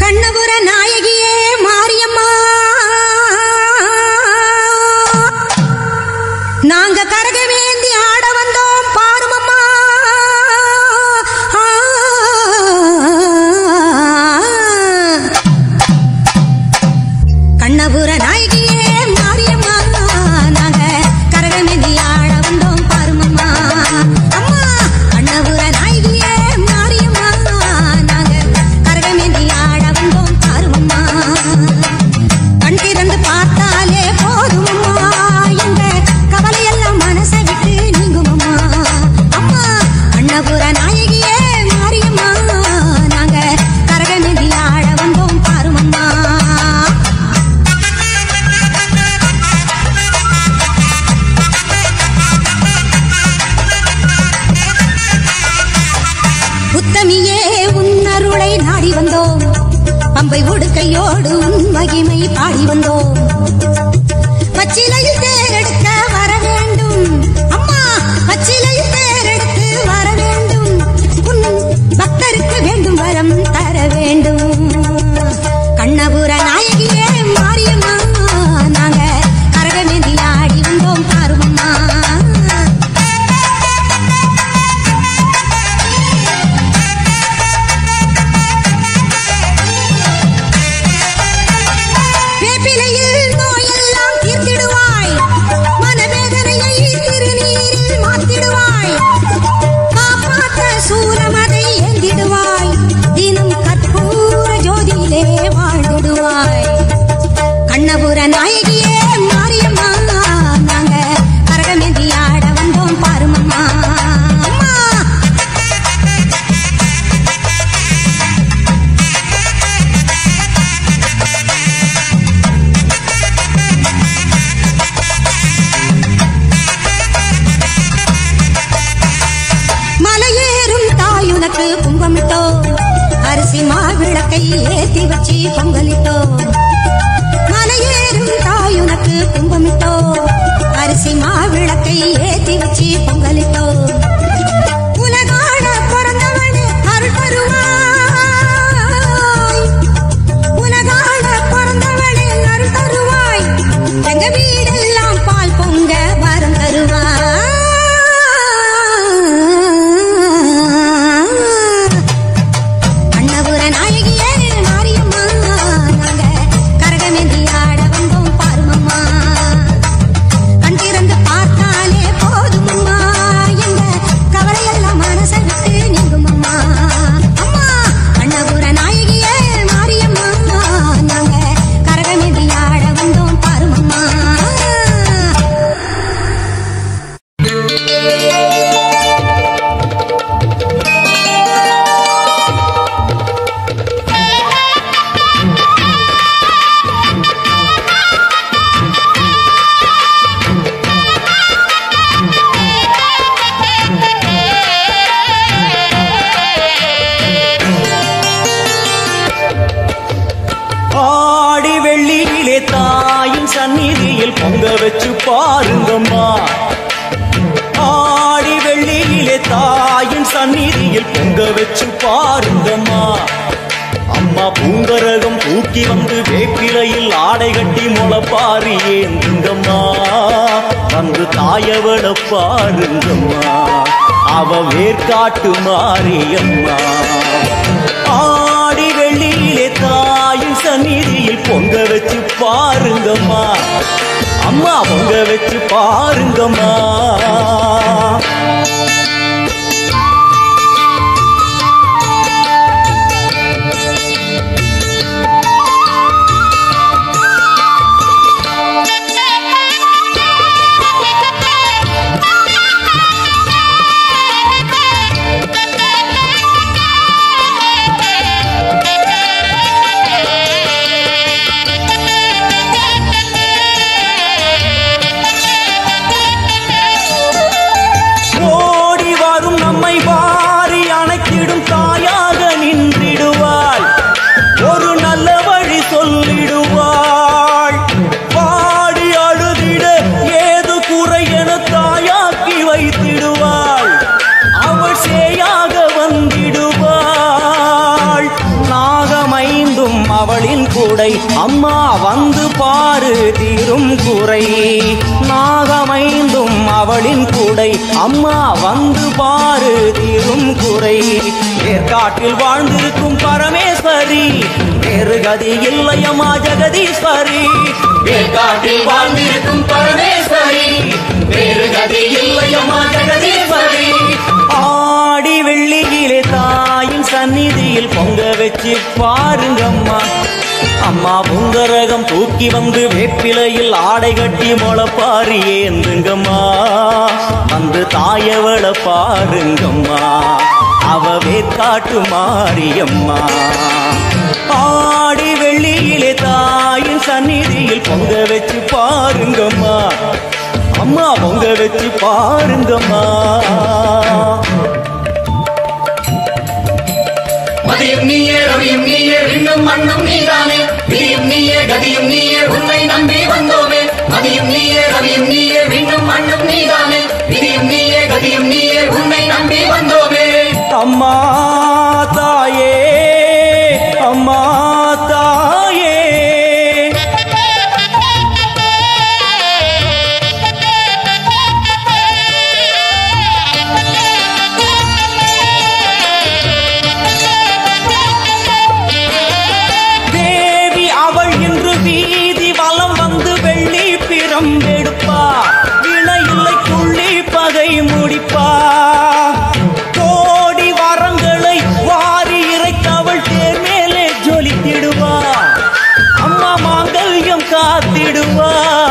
கண்ணபுர நாயகியே மாரியம்மா நாங்க கரகவேந்தி ஆட வந்தோம் பாருமம்மா கண்ணபுர நாயகியே மாரியம்மா நாங்க கரகவேந்தி ஆட வந்தோம் பாருமம்மா அம்மா கண்ணபுர நாயகியே மாரியம்மா நாங்க கரகமேந்தி ஆட வந்தோம் பாருமம்மா கண் திறந்து பார்த்தாலே போதுமம்மா எங்க கவலையெல்லாம் மனசை விட்டு நீங்குமம்மா அம்மா கண்ணபுர நாயகியே மாரியம்மா நாங்க கரகமேந்தி ஆட வந்தோம் பாருமம்மா உத்தமியே உன் அருளை நாடி வந்தோம் பம்பை உடுக்கையோடு உன் மகிமை பாடி வந்தோம் பச்சிலையில் தேரெடுக்க வர வேண்டும் அம்மா பச்சிலையில் தேரெடுத்து வர வேண்டும் உன் பக்தருக்கு வேண்டும் வரம் தர வேண்டும் கண்ணபுர நாயகியே மாரியம்மா நாங்க கரகமேந்தி ஆடி வந்தோம் பாருமம்மா வேப்பிலையில் நோயெல்லாம் தீர்த்திடுவாய் மனவேதனையை திருநீரில் மாத்திடுவாய் காப்பாற்ற சூரமதை ஏந்திடுவாய் தினம் கற்பூர ஜோதியிலே வாழ்ந்திடுவாய் கண்ணபுர நாயகியே மாரியம்மா நாங்க கரகமேந்தி ஆட வந்தோம் பாருமம்மா அம்மா மலையேறும் தாயுனக்கு கும்பமிட்டோ அரிசி மாவிளக்கை ஏத்தி வச்சு பொங்கலிட்டோ மலையேறும் தாயுனக்கு கும்பமிட்டோ அரிசி மாவிளக்கை ஏத்தி வச்சு பொங்கலிட்டோ உலகாட பிறந்தவனே அருள் தருவாய் உலகாட பிறந்தவனே அருள் தருவாய் எங்க வீடெல்லாம் பால் பொங்க வரம் தருவாய் அண்ணபுர நாயகியே மாரியம்மா நாங்க கரகமேந்தி ஆட வந்தோம் பாருமம்மா கண் திறந்து பார்த்தாலே போதுமம்மா எங்க கவலையெல்லாம் மனசை விட்டு நீங்குமம்மா அம்மா அண்ணபுர நாயகியே மாரியம்மா நாங்க கரகமேந்தி ஆட வந்தோம் பாருமம்மா ஆடி வெள்ளியிலே தாயின் சந்நிதியில் பொங்க வச்சு பாருங்கம்மா ஆடி வெள்ளியிலே தாயின் சந்நிதியில் பொங்க வச்சு பாருங்கம்மா அம்மா பூங்கரகம் தூக்கி வந்து வேப்பிலையில் ஆடை கட்டி முளப்பாரி ஏந்துங்கம்மா வந்து தாயவள பாருங்கம்மா அவ வேர்க்காட்டு மாரியம்மா ஆடி வெள்ளியிலே தாயின் சந்நிதியில் பொங்க வச்சு பாருங்கம்மா அம்மா பொங்க வச்சு பாருங்கம்மா ஓ வாங்கும் அவளின் கூடை அம்மா வந்து பாரு தீரும் குறை நாகமைந்தும் அவளின் கூடை அம்மா வந்து பாரு தீரும் குறை ஏற்காட்டில் வாழ்ந்திருக்கும் பரமேஸ்வரி வேறு கதி இல்லையம்மா ஜெகதீஸ்வரி ஏற்காட்டில் வாழ்ந்திருக்கும் பரமேஸ்வரி வேறு கதி இல்லையம்மா ஜெகதீஸ்வரி ஆடி வெள்ளியிலே தாயின் சந்நிதியில் பொங்க வச்சு பாருங்கம்மா அம்மா பொங்கரகம் தூக்கி வந்து வேப்பிலையில் ஆடை கட்டி முளைப்பாரி ஏந்துங்கம்மா வந்து தாயவள பாருங்கம்மா அவ வேற்காட்டு மாரியம்மா ஆடி வெள்ளியிலே தாயின் சந்நிதியில் பொங்க வச்சு பாருங்கம்மா அம்மா பொங்க வச்சு பாருங்கம்மா மதியும் நீயே ரவியும் நீயே விண்ணும் மண்ணும் நீதானே விதியும் நீயே கதியும் நீயே உன்னை நம்பி வந்தோமே மதியும் நீயே ரவியும் நீயே விண்ணும் மண்ணும் நீதானே விதியும் நீயே கதியும் நீயே உன்னை நம்பி வந்தோமே அம்மா தாயே அம்மா தாயே தேவி அவள் இன்று வீதி வலம் வந்து வெள்ளி பிரம்பெடுப்பா வினையில்லை துள்ளி பகை முடிப்பா கோடி வரங்களை வாரி இறைத்தவள் தேர் மேலே ஜொலித்திடுவா அம்மா மாங்கல்யம் காத்திடுவா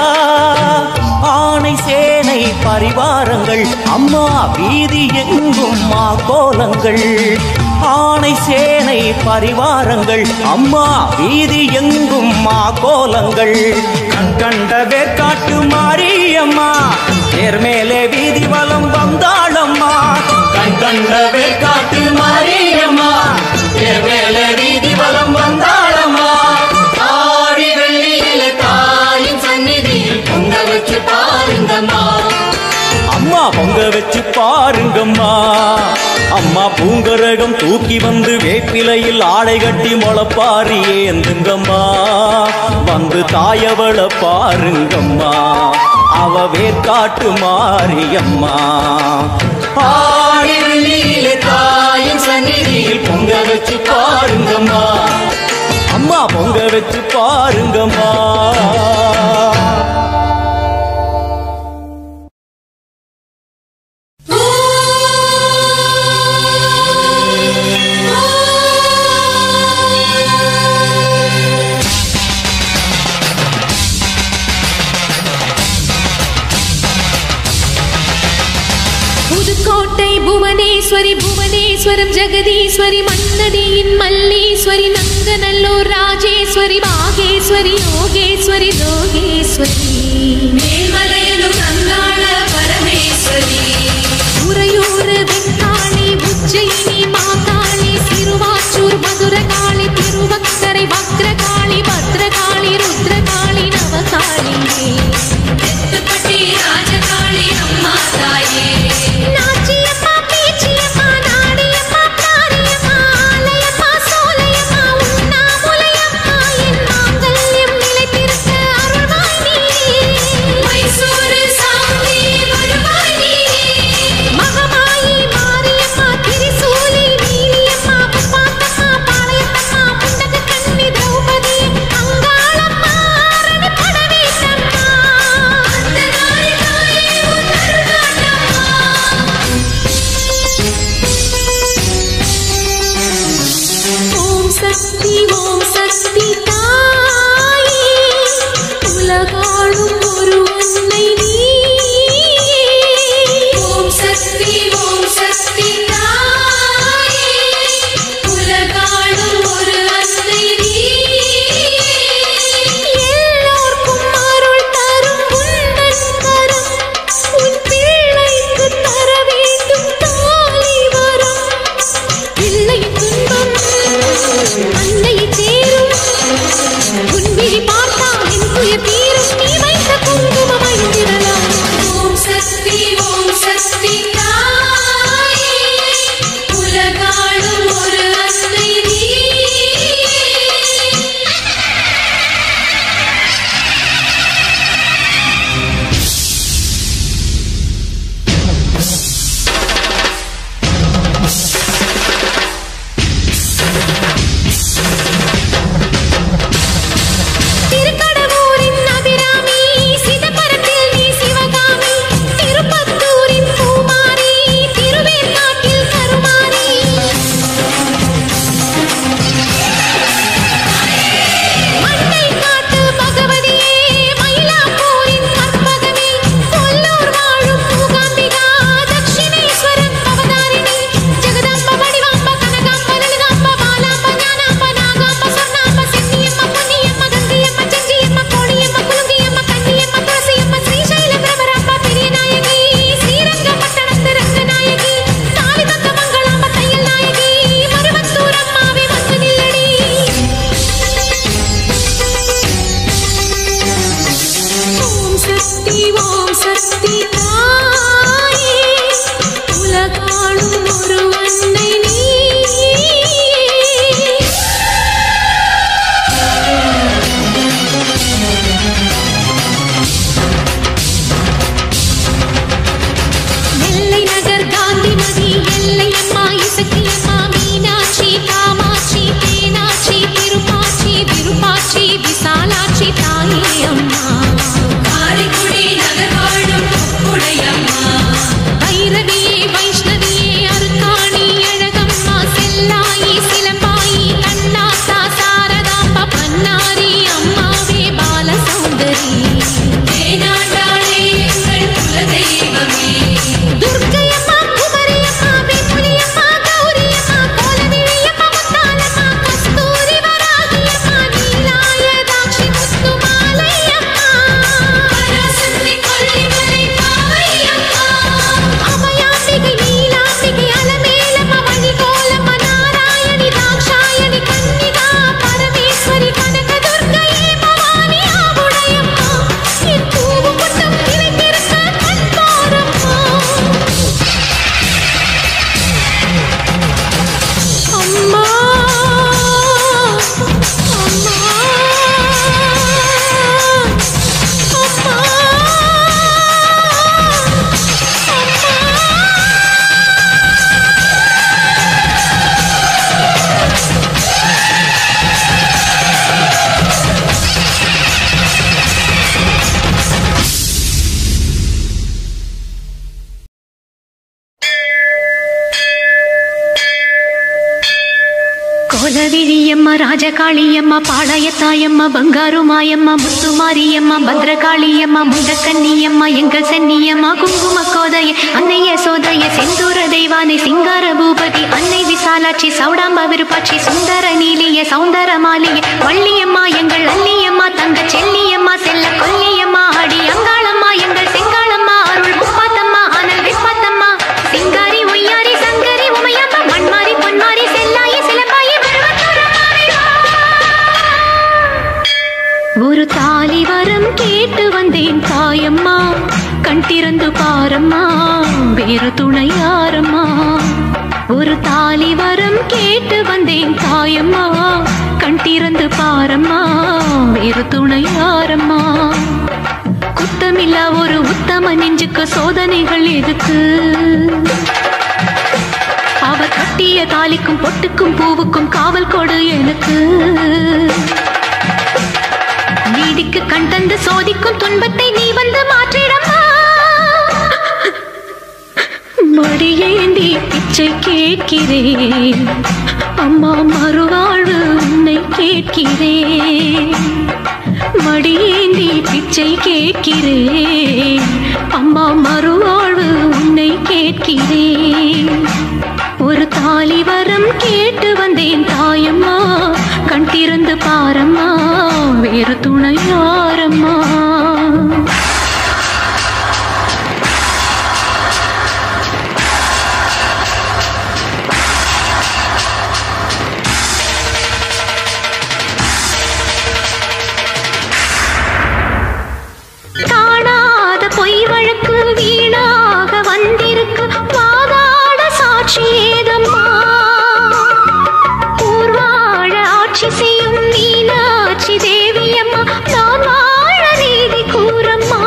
ஆணை சேனை பரிவாரங்கள் அம்மா வீதி எங்கும் மா கோலங்கள் ஆணை சேனை பரிவாரங்கள் அம்மா வீதி எங்கும் மா கோலங்கள் கண் கண்ட வேற்காட்டு மாரியம்மா தேர் மேலே வீதி வலம் வந்தாளம்மா கண் கண்ட வேற்காட்டு மாரியம்மா தேர்வேல வீதி வலம் வந்தாளம்மா ஆடி வெள்ளியில தாயின் சந்நிதியில் பொங்க வச்சு பாருங்கம்மா அம்மா பொங்க வச்சு பாருங்கம்மா அம்மா பூங்கரகம் தூக்கி வந்து வேப்பிலையில் ஆடை கட்டி முளைப்பாரி ஏந்துங்கம்மா வந்து தாயவள பாருங்கம்மா அவ வேற்காட்டு மாரியம்மா ஆடி வெள்ளியில தாயின் சந்நிதியில் பொங்க வச்சு பாருங்கம்மா அம்மா பொங்க வச்சு பாருங்கம்மா புதுக்கோட்டை புவனேஸ்வரி புவனேஸ்வரம் ஜெகதீஸ்வரி மன்னடியின் மல்லீஸ்வரி நங்கநல்லூர் ராஜேஸ்வரி பாகேஸ்வரி யோகேஸ்வரி லோகேஸ்வரி மேல்மலையனூர் அங்காள பரமேஸ்வரி உறையூர் வெக்காளி உஜ்ஜயினி மாகாளி சிறுவாச்சூர் மதுரகாளி திருவக்கரை வக்ரகாளி பத்ரகாளி ருத்ரகாளி நவகாளியே தெத்துப்பட்டி ராஜகாளி அம்மா தாயே நாச்சியம்மா பேச்சியம்மா நாடியம்மா காரியம்மா ஆலயம்மா சோலையம்மா உண்ணாமுலையம்மா என் மாங்கல்யம் நிலைத்திருக்க அருள்வாய் நீ சக்தி ஓம் சக்தி தாயே உலகாளும் ஒரு அன்னை நீ நெல்லை நகர் காந்திமதி எல்லையம்மா இசக்கியம்மா மீனாட்சி காமாட்சி தேனாட்சி திருப்பாச்சி விருப்பாச்சி விசாலாட்சி தாயே அம்மா காரைக்குடி நகர் வாழும் உடையம்மா வைரவியே வைஷ்ணவியே அருக்காணி அழகம்மா செல்லாயி சிலம்பாயி கண்ணாத்தா சாரதாம்பா பன்னாரி அம்மாவே பால சௌந்தரி தேனாண்டாளே எங்கள் குலதெய்வமே துர்க்கையம்மா குமரியம்மா வேப்புலியம்மா கௌரியம்மா கோலவிழியம்மா முத்தாலம்மா கஸ்தூரி வராகியம்மா நீலாயதாட்சி முத்துமாலையம்மா பராசக்தி கொல்லிமலை காவையம்மா அபயாம்பிகை நீலாம்பிகை அலமேலம்மா வழிகோலம்மா நாராயணி தாக்ஷாயணி கன்னிகா பரமேஸ்வரி கனகதுர்க்கையே பவானி ஆவுடையம்மா என் பூவு புட்டம் இணைந்திருக்க கண் பாரம்மா அம்மா அம்மா கோலவிழியம்மா ராஜகாளியம்மா பாளையத்தாயம்மா பங்காரு மாயம்மா முத்துமாரியம்மா பத்ரகாளியம்மா முண்டக்கன்னியம்மா எங்கள் சென்னியம்மா குங்கும கோதைய அன்னைய சோதைய செந்தூர தெய்வானை சிங்கார பூபதி அன்னை விசாலாட்சி சௌடாம்பா விருப்பாட்சி சுந்தர நீலிய சௌந்தர மாலிய வள்ளியம்மா எங்கள் அல்லியம்மா தங்க செல்லியம்மா செல்ல கொல்லியம்மா அடி அங்காளம்மா எங்கள் செங்காளம்மா அருள் முப்பாத்தம்மா அனல் விப்பாத்தம்மா சிங்காரி ஒய்யாரி சங்கரி உமையம்மா மண்மாரி பொன்மாரி செல்லாயி சிலம்பாயி ஒரு தாலி வரம் கேட்டு வந்தேன் தாயம்மா கண் திறந்து பாரம்மா வேறு துணை யாரம்மா ஒரு தாலி வரம் கேட்டு வந்தேன் தாயம்மா கண் திறந்து பாரம்மா வேறு துணை யாரம்மா குத்தமில்லா ஒரு உத்தம நெஞ்சுக்கு சோதனைகள் எதுக்கு அவர் கட்டிய தாலிக்கும் பொட்டுக்கும் பூவுக்கும் காவல் கொடு எனக்கு நீதிக்கு கண் தந்து சோதிக்கும் துன்பத்தை நீ வந்து மாற்றிடம்மா மடியேந்தி பிச்சை கேட்கிறேன் அம்மா மறுவாழ்வு உன்னை கேட்கிறேன் மடியேந்தி பிச்சை கேட்கிறேன் அம்மா மறுவாழ்வு உன்னை கேட்கிறேன் ஒரு தாலி வரம் கேட்டு வந்தேன் தாயம்மா கண் திறந்து பாரம்மா வேறு துணை யாரம்மா காணாத பொய் வழக்கு வீணாக வந்திருக்கு வாதாட சாட்சி ஏதம்மா ஊர்வாழ ஆட்சி செய்யும் மீனாட்சி தேவியம்மா நான் வாழ நீதி கூறம்மா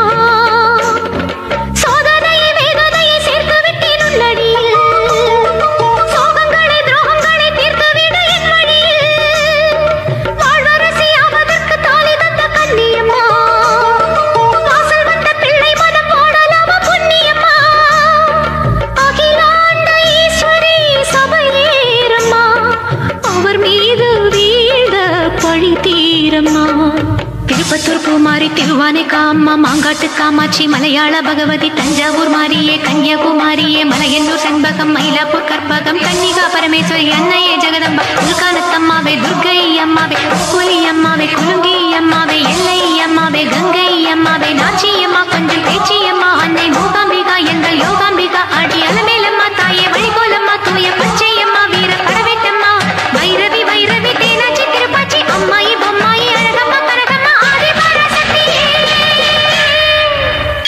சோதனையை வேதனையை சேர்த்து விட்டேன் உள்ளடியில் சோகங்களை துரோகங்களை தீர்த்து விட என் வழியில் வாழ்வரசி ஆவதற்கு தாலி தந்த கன்னியம்மா வாசல் வந்த பிள்ளை மனம் போடலாமா புண்ணியம்மா அகிலாண்ட ஈஸ்வரி சபையேறம்மா அவர் மீது வீழ்ந்த பழி தீரம்மா திருப்பத்தூர் பூமாரி திருவானை காம்மா மாங்காட்டு காமாட்சி மலையாள பகவதி தஞ்சாவூர் மாரியே கன்னியாகுமாரியே மலையன்னூர் செண்பகம் மயிலாப்பூர் கற்பகம் கன்னிகா பரமேஸ்வரி அன்னையே ஜெகதம்பா உள்கானத்தம்மாவே துர்கை அம்மாவே புலி அம்மாவே குலுங்கி அம்மாவே எல்லை அம்மாவே கங்கை அம்மாவே நாச்சி அம்மா கொஞ்சம் பேச்சி அம்மா அன்னை மூகாம்பிகா எங்கள் யோகாம்பிகா ஆடி அலமேலம்மா தாயே வழிகோலம்மா தூய பச்சையம்மா வீர பரவேட்டம்மா வைரவி வைரவி தேனாச்சி திருப்பாச்சி அம்மாயி பொம்மாயி அழகம்மா கனகம்மா ஆதி பராசக்தியே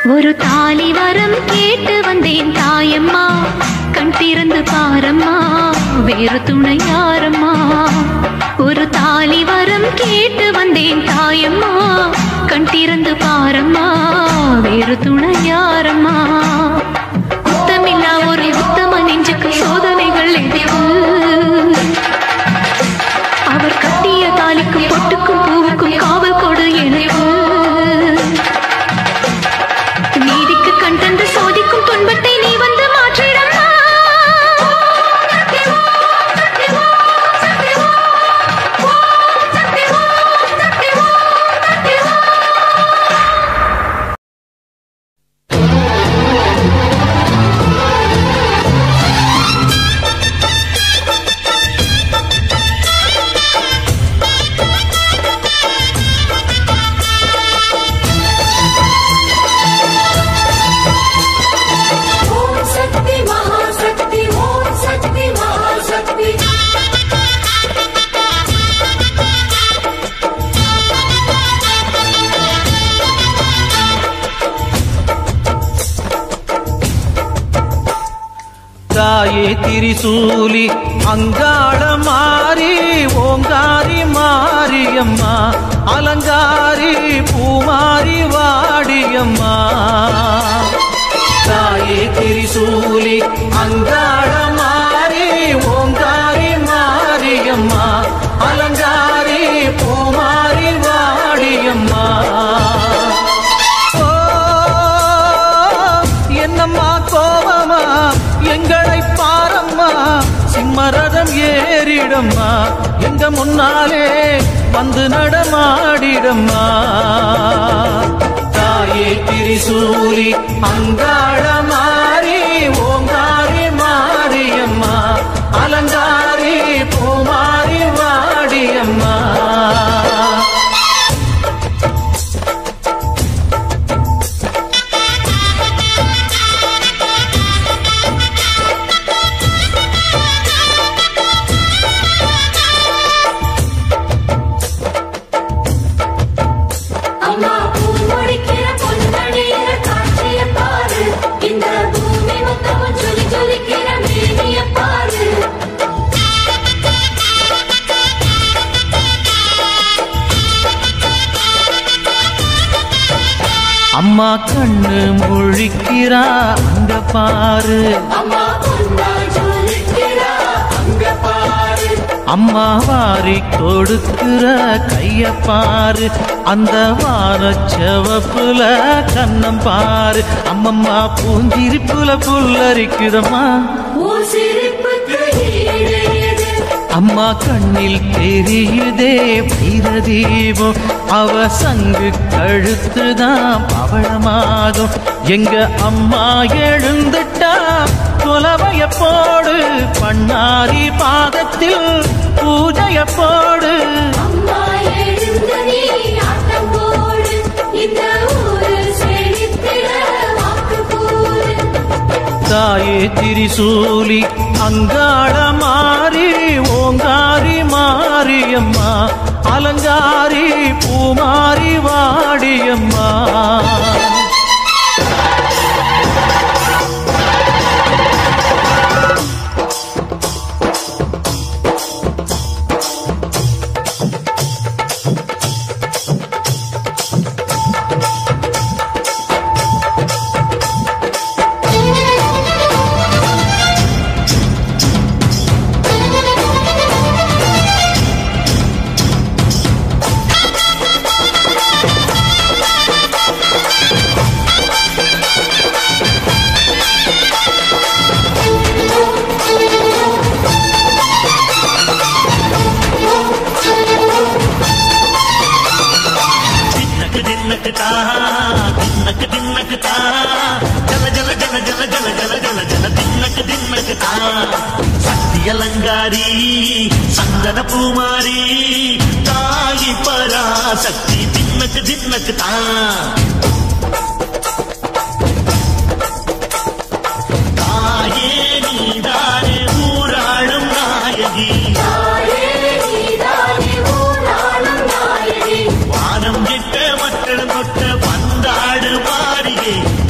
ஒரு தாலி வரம் கேட்டு வந்தேன் தாயம்மா கண் திறந்து பாரம்மா வேறு துணை யாரம்மா ஒரு தாலி வரம் கேட்டு வந்தேன் தாயம்மா கண் திறந்து பாரம்மா வேறு துணை யாரம்மா முத்தமில்லா ஒரு உத்தம நெஞ்சுக்கு சோதனைகள் எதிர்வு அவர் கட்டிய தாலிக்கும் பொட்டுக்கும் பூவுக்கும் காவல் கொடு எனக்கு நீதிக்கு கண் தந்து சோதிக்கும் துன்பத்தை நீ வந்து மாற்றிடம்மா ஓம் சக்தி மகாசக்தி ஓம் சக்தி மகாசக்தி தாயே திரிசூலி அங்காள மாறி ஓங்காரி மாரியம்மா அலங்காரி பூமாரி வாடியம்மா தாயே திரிசூலி அங்காள மாறி ஓங்காரி மாரியம்மா அலங்காரி பூமாரி வாடியம்மா ஓ, என்னம்மா கோபமா எங்களை பாரம்மா சிம்மரதம் ஏறிடம்மா எங்க முன்னாலே வந்து நடமாடிடம்மா தாயே திரிசூலி அங்காள மாறி ஓங்காரி மாரியம்மா அலங்காரி பூமாரி வாடியம்மா அம்மா பூ முடிக்கிற பொன்னணியிற காட்சிய பாரு இந்த பூமி மொத்தமும் ஜொலி ஜொலிக்கிற மேனிய பாரு அம்மா கண்ணு முழிக்கிறா அங்க பாரு அம்மா பொன்னா ஜொலிக்கிறா அங்க பாரு அம்மா வாரி கொடுக்கிற கைய பாரு அந்த வானச்சவப்புல கண்ணம் பாரு அம்மம்மா பூஞ்சிரிப்புல புல்லரிக்குதம்மா உன் சிரிப்புக்கு ஈடேது அம்மா கண்ணில் தெரியுதே வீரதீபம் அவ சங்கு கழுத்துதான் பவளமாகும் எங்க அம்மா எழுந்துட்டா கொலவைய போடு பண்ணாரி பாதத்தில் பூஜைய போடு அம்மா எழுந்த நீ ஆட்டம் போடு இந்த ஊரு செழித்திட வாக்கு கூறு தாயே திரிசூலி அங்காள மாறி ஓங்காரி மாரியம்மா அலங்காரி பூமாரி வாடியம்மா தின்னக்கு தின்னக்கு தா தின்னக்கு தின்னக்கு தா ஜல ஜல ஜல ஜல ஜல ஜல ஜல ஜல தின்னக்கு தின்னக்கு தா சக்தி அலங்காரி சந்தன பூமாரி தாயி பராசக்தி தின்னக்கு தின்னக்கு தா தாயே நீதானே ஊராளும் நாயகி வானம் எட்ட மக்கள் தொட்ட பந்தாடு மாறியே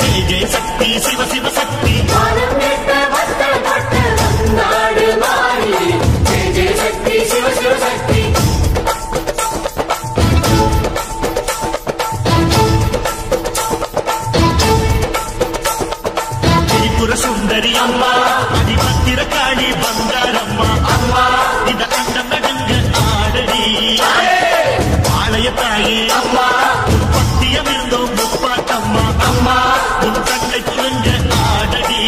தாயே அம்மா உன் பத்தியம் இருந்தோம் முப்பாட்டம்மா அம்மா உன் கண்ணை குலுங்க ஆடடி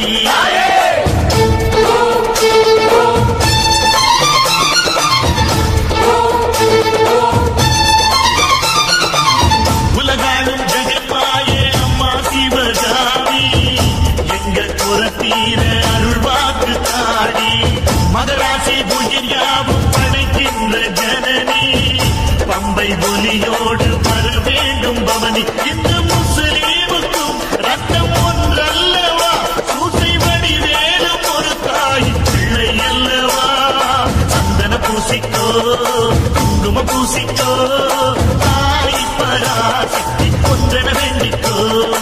உலகாளும் ஜெகன்மாயே அம்மா சிவகாமி எங்க குரத்தீர அருள் வாக்கு தாடி மகராசி உயிர் யாவும் படைக்கின்ற ஜனனி பம்பை ஒலியோடு வர வேண்டும் பவனி இந்த முஸ்லீமுக்கும் ரத்தம் ஒன்றல்லவா சூசை வடி வேலும் ஒரு தாய் பிள்ளை அல்லவா சந்தன பூசிக்கோ குங்கும பூசிக்கோ தாய் பராசக்தி ஒன்றென வேண்டிக்கோ